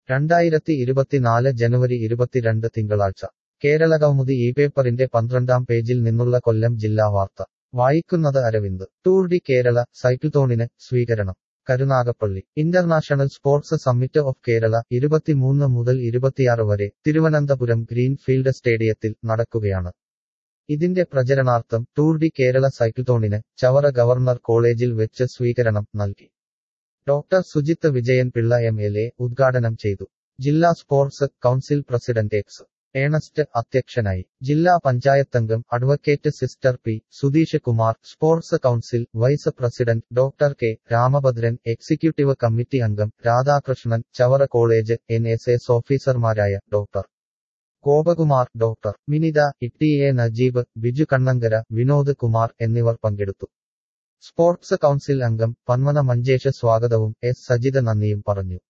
രണ്ടായിരത്തി ഇരുപത്തിനാല് ജനുവരി ഇരുപത്തിരണ്ട് തിങ്കളാഴ്ച കേരള കൗമുദി ഈ പേപ്പറിന്റെ പന്ത്രണ്ടാം പേജിൽ നിന്നുള്ള കൊല്ലം ജില്ലാ വാർത്ത വായിക്കുന്നത് അരവിന്ദ് ടൂർ ഡി കേരള സൈക്ലത്തോണിന് സ്വീകരണം Karunagappally international sports summit of Kerala ഇരുപത്തിമൂന്ന് മുതൽ ഇരുപത്തിയാറ് വരെ തിരുവനന്തപുരം ഗ്രീൻഫീൽഡ് സ്റ്റേഡിയത്തിൽ നടക്കുകയാണ് ഇതിന്റെ പ്രചരണാർത്ഥം ടൂർ ഡി കേരള സൈക്ലത്തോണിന് ചവറ ഗവർണർ കോളേജിൽ വെച്ച് സ്വീകരണം നൽകി doctor Sujith Vijayan Pillai M L A ഉദ്ഘാടനം ചെയ്തു ജില്ലാ sports council president X Ernest അധ്യക്ഷനായി ജില്ലാ പഞ്ചായത്തംഗം advocate sister P Sudheesh Kumar sports council vice president doctor K Ramabhadran executive committee അംഗം Radhakrishnan Chavara college N S S ഓഫീസർമാരായ doctor Gopakumar doctor Minitha Itty A Najeeb Biju Kannankara Vinod Kumar എന്നിവർ പങ്കെടുത്തു സ്പോർട്സ് കൗൺസിൽ അംഗം പന്മന മഞ്ചേഷ് സ്വാഗതവും എസ് സജിത നന്ദിയും പറഞ്ഞു